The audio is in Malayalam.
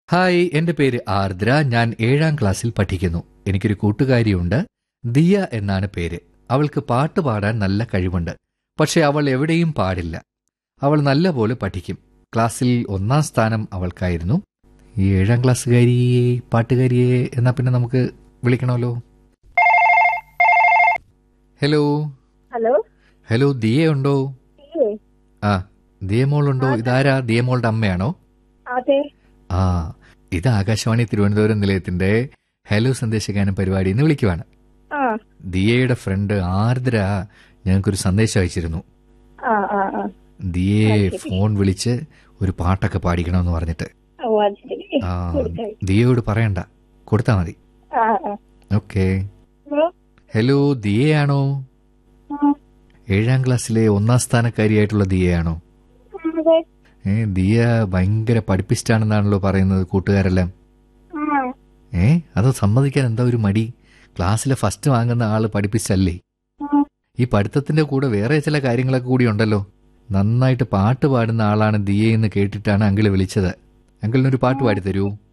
ഹായ് എന്റെ പേര് ആർദ്ര ഞാൻ ഏഴാം ക്ലാസ്സിൽ പഠിക്കുന്നു എനിക്കൊരു കൂട്ടുകാരിയുണ്ട് ദിയ എന്നാണ് പേര് അവൾക്ക് പാട്ട് പാടാൻ നല്ല കഴിവുണ്ട് പക്ഷെ അവൾ എവിടെയും പാടില്ല അവൾ നല്ലപോലെ പഠിക്കും ക്ലാസ്സിൽ ഒന്നാം സ്ഥാനം അവൾക്കായിരുന്നു ഈ ഏഴാം ക്ലാസ്സുകാരിയെ പാട്ടുകാരിയെ എന്നാ പിന്നെ നമുക്ക് വിളിക്കണമല്ലോ ഹലോ ഹലോ ഹലോ ദിയ ഉണ്ടോ ഇല്ലേ ആ ദിയമോളുണ്ടോ ഇതാരാ ദിയമോളുടെ അമ്മയാണോ അതെ ആ ഇത് ആകാശവാണി തിരുവനന്തപുരം നിലയത്തിന്റെ ഹലോ സന്ദേശഗാനം പരിപാടി എന്ന് വിളിക്കുവാണ് ആ ദിയയുടെ ഫ്രണ്ട് ആർദ്ര ഞങ്ങൾക്കൊരു സന്ദേശം അയച്ചിരുന്നു ആ ആ ആ ദിയയെ അത് ശരി. ഫോൺ വിളിച്ച് ഒരു പാട്ടൊക്കെ പാടിക്കണമെന്ന് പറഞ്ഞിട്ട് ഓ അത് ശരി ആ കൊടുക്കാം. ദിയയോട് പറയണ്ട കൊടുത്താ മതി ആ ആ ഓക്കെ ഹലോ ഹലോ ദിയയാണോ ആ, ഏഴാം ക്ലാസ്സിലെ ഒന്നാം സ്ഥാനക്കാരിയായിട്ടുള്ള ദിയയാണോ അതെ ഏ ദിയ ഭയങ്കര പഠിപ്പിസ്റ്റാണെന്നാണല്ലോ പറയുന്നത് കൂട്ടുകാരെല്ലാം ആ ഏ അത് സമ്മതിക്കാൻ എന്താ ഒരു മടി ക്ലാസ്സിലെ ഫസ്റ്റ് വാങ്ങുന്ന ആള് പഠിപ്പിച്ചല്ലേ ആ, ഈ പഠിത്തത്തിന്റെ കൂടെ വേറെ ചില കാര്യങ്ങളൊക്കെ കൂടി ഉണ്ടല്ലോ നന്നായിട്ട് പാട്ട് പാടുന്ന ആളാണ് ദിയെ എന്ന് കേട്ടിട്ടാണ് അങ്കിള് വിളിച്ചത് അങ്കിളിനൊരു പാട്ട് പാടി തരൂ